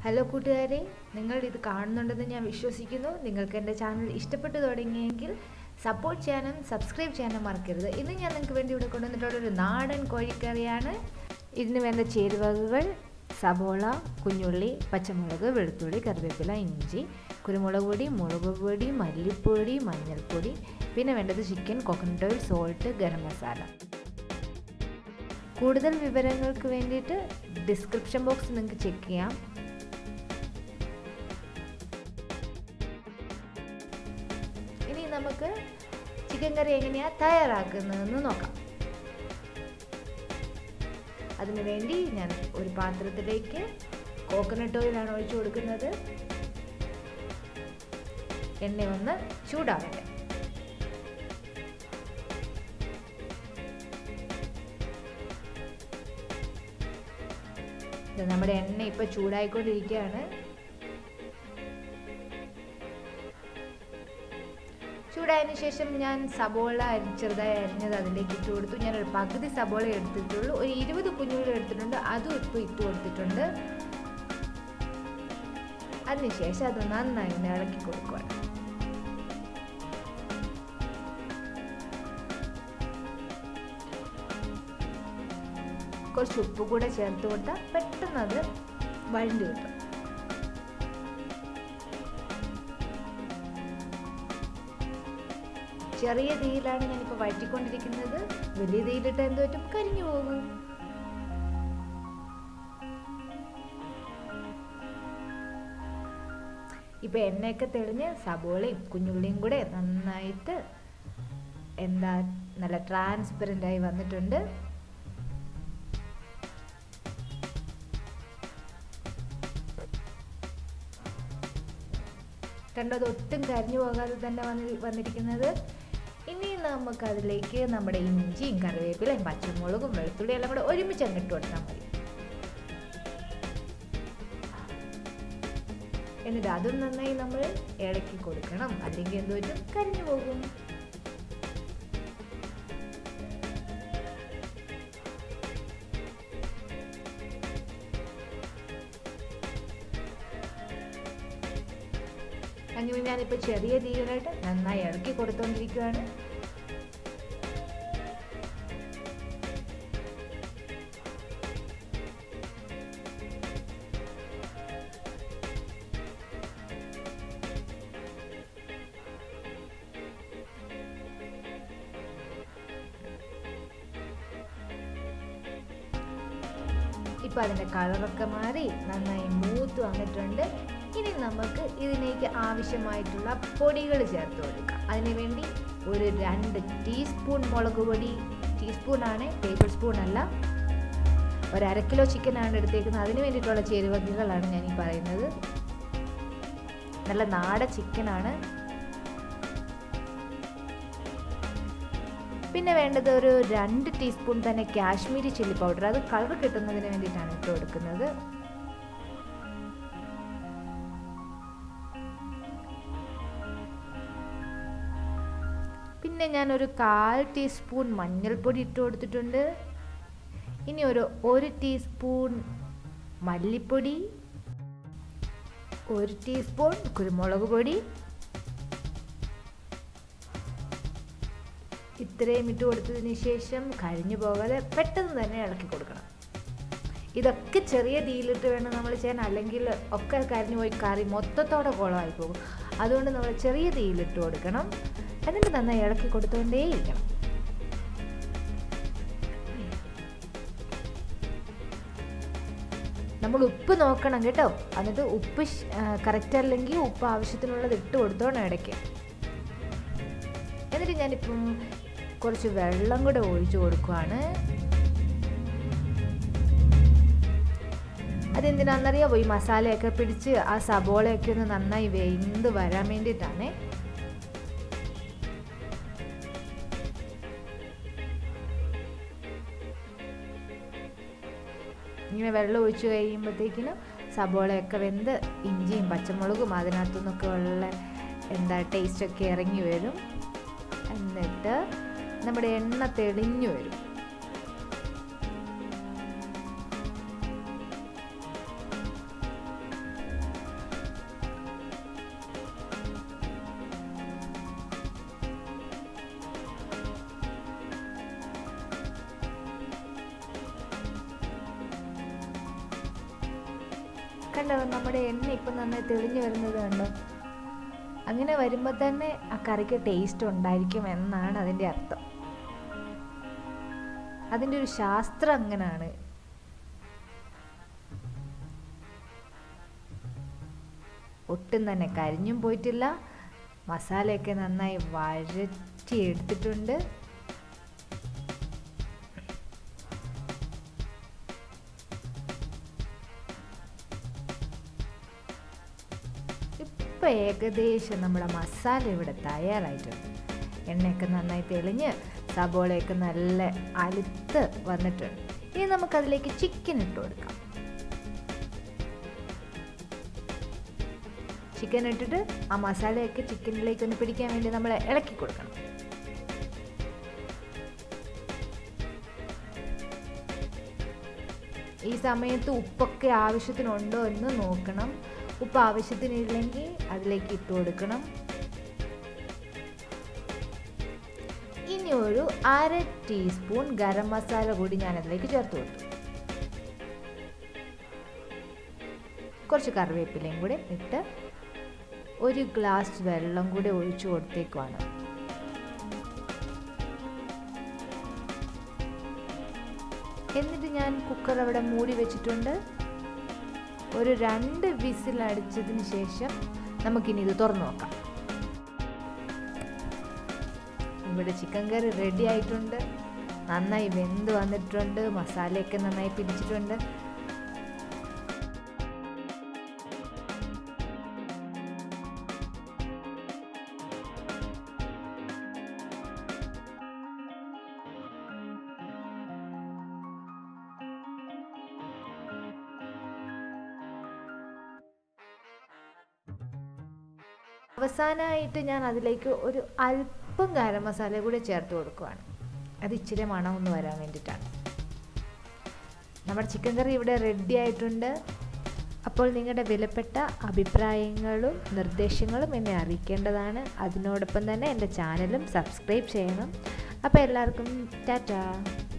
hello കൂട്ടുകാരെ നിങ്ങൾ ഇത് കാണുന്നുണ്ടെന്ന് ഞാൻ വിശ്വസിക്കുന്നു നിങ്ങൾക്ക് എൻ്റെ ചാനൽ ഇഷ്ടപ്പെട്ടു തുടങ്ങിയെങ്കിൽ സപ്പോർട്ട് ചെയ്യാനും സബ്സ്ക്രൈബ് ചെയ്യാനും മറക്കരുത് ഇന്ന് ഞാൻ നിങ്ങൾക്ക് വേണ്ടി ഇവിടെ കൊണ്ടുവന്നിട്ടുള്ള ഒരു നാടൻ കോഴിക്കറിയാണ് ഇതിന് വേണ്ട ചേരുവകൾ സബോള കുഞ്ഞുള്ളി പച്ചമുളക് വെളുത്തുള്ളി കറിവേപ്പില ഇഞ്ചി കുരുമുളക് പൊടി മുളക് പൊടി മല്ലിപ്പൊടി മഞ്ഞൾപ്പൊടി പിന്നെ വേണ്ടത് chicken coconut oil salt garam masala കൂടുതൽ വിവരങ്ങൾക്ക് വേണ്ടിയിട്ട് ഡിസ്ക്രിപ്ഷൻ ബോക്സ് നിങ്ങൾക്ക് ചെക്ക് ചെയ്യാം ഇനി നമുക്ക് ചിക്കൻ കറി എങ്ങനെയാണ് തയ്യാറാക്കുന്നതെന്ന് നോക്കാം അതിനു വേണ്ടി ഞാൻ ഒരു പാത്രത്തിലേക്ക് കോക്കനട്ട് ഓയിലാണ് ഒഴിച്ചു കൊടുക്കുന്നത് എണ്ണ ഒന്ന് ചൂടാവട്ടെ നമ്മുടെ എണ്ണ ഇപ്പൊ ചൂടായിക്കൊണ്ടിരിക്കുകയാണ് ചൂടായതിനു ശേഷം ഞാൻ സബോള ചെറുതായി അരിഞ്ഞത് അതിലേക്ക് ഇട്ട് കൊടുത്തു ഞാൻ ഒരു പകുതി സബോള എടുത്തിട്ടുള്ളൂ ഒരു ഇരുപത് കുഞ്ഞുങ്ങൾ എടുത്തിട്ടുണ്ട് അതും ഇപ്പോൾ ഇട്ട് കൊടുത്തിട്ടുണ്ട് അതിനുശേഷം അത് നന്നായി ഒന്ന് ഇളക്കി കൊടുക്കുകയാണ് കുറച്ച് ഉപ്പ് കൂടെ ചേർത്ത് കൊടുത്താൽ പെട്ടെന്ന് അത് വഴണ്ടി കിട്ടും ചെറിയ തീയിലാണ് ഞാനിപ്പോൾ വഴറ്റിക്കൊണ്ടിരിക്കുന്നത് വലിയ തീയിലിട്ട് എന്ത് പറ്റും കരിഞ്ഞു പോകും ഇപ്പൊ എണ്ണയൊക്കെ തെളിഞ്ഞ് സബോളയും കുഞ്ഞുള്ളിയും കൂടെ നന്നായിട്ട് എന്താ നല്ല ട്രാൻസ്പെറൻ്റ് ആയി വന്നിട്ടുണ്ട് കണ്ടത് ഒട്ടും കരിഞ്ഞു പോകാതെ തന്നെ വന്നി വന്നിരിക്കുന്നത് ഇനി നമുക്ക് അതിലേക്ക് നമ്മുടെ ഇഞ്ചിയും കറിവേപ്പിലയും പച്ചമുളകും വെളുത്തുള്ളിയും എല്ലാം കൂടെ ഒരുമിച്ച് അങ്ങിട്ട് കൊടുത്താൽ മതി എന്നിട്ട് അതും നന്നായി നമ്മൾ ഇളക്കി കൊടുക്കണം അല്ലെങ്കിൽ എന്തോ കരിഞ്ഞു പോകും അങ്ങനെ ഞാനിപ്പോൾ ചെറിയ തീയിലായിട്ട് നന്നായി ഇറക്കി കൊടുത്തുകൊണ്ടിരിക്കുകയാണ് ഇപ്പം അതിൻ്റെ കളറൊക്കെ മാറി നന്നായി മൂത്ത് വന്നിട്ടുണ്ട് ഇനി നമുക്ക് ഇതിലേക്ക് ആവശ്യമായിട്ടുള്ള പൊടികൾ ചേർത്ത് കൊടുക്കാം അതിനുവേണ്ടി ഒരു രണ്ട് ടീസ്പൂൺ മുളക് പൊടി ടീസ്പൂണാണ് ടേബിൾ സ്പൂൺ അല്ല ഒരു അര കിലോ ചിക്കനാണ് എടുത്തേക്കുന്നത് അതിന് വേണ്ടിയിട്ടുള്ള ചേരുവകകളാണ് ഞാൻ ഈ പറയുന്നത് നല്ല നാടൻ ചിക്കനാണ് പിന്നെ വേണ്ടത് ഒരു രണ്ട് ടീസ്പൂൺ തന്നെ കാശ്മീരി ചില്ലി പൗഡർ അത് കളർ കിട്ടുന്നതിന് വേണ്ടിയിട്ടാണ് ഇട്ട് കൊടുക്കുന്നത് പിന്നെ ഞാനൊരു കാൽ ടീസ്പൂൺ മഞ്ഞൾപ്പൊടി ഇട്ട് കൊടുത്തിട്ടുണ്ട് ഇനി ഒരു ഒരു ടീസ്പൂൺ മല്ലിപ്പൊടി ഒരു ടീസ്പൂൺ കുരുമുളക് പൊടി ഇത്രയും ഇട്ട് കൊടുത്തതിന് ശേഷം കഴിഞ്ഞു പോകാതെ പെട്ടെന്ന് തന്നെ ഇളക്കി കൊടുക്കണം ഇതൊക്കെ ചെറിയ തീയിലിട്ട് വേണം നമ്മൾ ചെയ്യാൻ അല്ലെങ്കിൽ ഒക്കെ കരിഞ്ഞു പോയി കറി മൊത്തത്തോടെ കുളമായി പോകും അതുകൊണ്ട് നമ്മൾ ചെറിയ തീയിലിട്ട് കൊടുക്കണം എന്നിട്ട് നന്നായി ഇളക്കി കൊടുത്തുകൊണ്ടേയിരിക്കണം നമ്മൾ ഉപ്പ് നോക്കണം കേട്ടോ എന്നിട്ട് ഉപ്പ് കറക്റ്റ് അല്ലെങ്കിൽ ഉപ്പ് ആവശ്യത്തിനുള്ളത് ഇട്ട് കൊടുത്തോണം ഇടയ്ക്ക് എന്നിട്ട് ഞാനിപ്പം കുറച്ച് വെള്ളം കൂടെ ഒഴിച്ചു കൊടുക്കുവാണ് അതെന്തിനാണെന്നറിയാമോ ഈ മസാലയൊക്കെ പിടിച്ച് ആ സബോളയൊക്കെ ഒന്ന് നന്നായി വെന്ത് വരാൻ വേണ്ടിയിട്ടാണ് ഇങ്ങനെ വെള്ളം ഒഴിച്ചു കഴിയുമ്പോഴത്തേക്കിനും സബോളയൊക്കെ വെന്ത് ഇഞ്ചിയും പച്ചമുളകും അതിനകത്തു നിന്നൊക്കെ ഉള്ള എന്താ ടേസ്റ്റൊക്കെ ഇറങ്ങി വരും എന്നിട്ട് നമ്മുടെ എണ്ണ തെളിഞ്ഞു വരും കണ്ടോ നമ്മുടെ എണ്ണ ഇപ്പം നന്നായി തെളിഞ്ഞു വരുന്നത് കണ്ടോ അങ്ങനെ വരുമ്പോൾ തന്നെ ആ കറിക്ക് ടേസ്റ്റ് ഉണ്ടായിരിക്കും എന്നാണ് അതിൻ്റെ അർത്ഥം അതിൻ്റെ ഒരു ശാസ്ത്രം അങ്ങനെയാണ് ഒട്ടും തന്നെ കരിഞ്ഞും പോയിട്ടില്ല മസാലയൊക്കെ നന്നായി വഴറ്റി എടുത്തിട്ടുണ്ട് ഇപ്പം ഏകദേശം നമ്മുടെ മസാല ഇവിടെ തയ്യാറായിട്ടുണ്ട് എണ്ണയൊക്കെ നന്നായി തെളിഞ്ഞ് സബോളയൊക്കെ നല്ല അലുത്ത് വന്നിട്ടുണ്ട് ഇനി നമുക്കതിലേക്ക് ചിക്കൻ ഇട്ട് കൊടുക്കാം ചിക്കൻ ഇട്ടിട്ട് ആ മസാലയൊക്കെ ചിക്കനിലേക്ക് ഒന്ന് പിടിക്കാൻ വേണ്ടി നമ്മൾ ഇളക്കി കൊടുക്കണം ഈ സമയത്ത് ഉപ്പൊക്കെ ആവശ്യത്തിനുണ്ടോ എന്ന് നോക്കണം ഉപ്പ് ആവശ്യത്തിനില്ലെങ്കിൽ അതിലേക്ക് ഇട്ട് കൊടുക്കണം ഇനി ഒരു അര ടീസ്പൂൺ ഗരം മസാല കൂടി ഞാൻ അതിലേക്ക് ചേർത്ത് കൊടുത്തു കുറച്ച് കറിവേപ്പിലയും കൂടി ഇട്ട് ഒരു ഗ്ലാസ് വെള്ളം കൂടി ഒഴിച്ചു കൊടുത്തേക്കുവാണ് എന്നിട്ട് ഞാൻ കുക്കർ അവിടെ മൂടി വെച്ചിട്ടുണ്ട് ഒരു രണ്ട് വിസിൽ അടിച്ചതിന് ശേഷം നമുക്കിനി ഇത് തുറന്നു നോക്കാം ഇവിടെ ചിക്കൻ കറി റെഡി ആയിട്ടുണ്ട് നന്നായി വെന്ത് വന്നിട്ടുണ്ട് മസാലയൊക്കെ നന്നായി പിടിച്ചിട്ടുണ്ട് അവസാനമായിട്ട് ഞാൻ അതിലേക്ക് ഒരു അല്പം ഗരം മസാല കൂടി ചേർത്ത് കൊടുക്കുവാണ് അത് ഇച്ചിരി മണം ഒന്ന് വരാൻ വേണ്ടിയിട്ടാണ് നമ്മുടെ ചിക്കൻ കറി ഇവിടെ റെഡി ആയിട്ടുണ്ട് അപ്പോൾ നിങ്ങളുടെ വിലപ്പെട്ട അഭിപ്രായങ്ങളും നിർദ്ദേശങ്ങളും എന്നെ അറിയിക്കേണ്ടതാണ് അതിനോടൊപ്പം തന്നെ എൻ്റെ ചാനലും സബ്സ്ക്രൈബ് ചെയ്യണം അപ്പോൾ എല്ലാവർക്കും ടാറ്റാ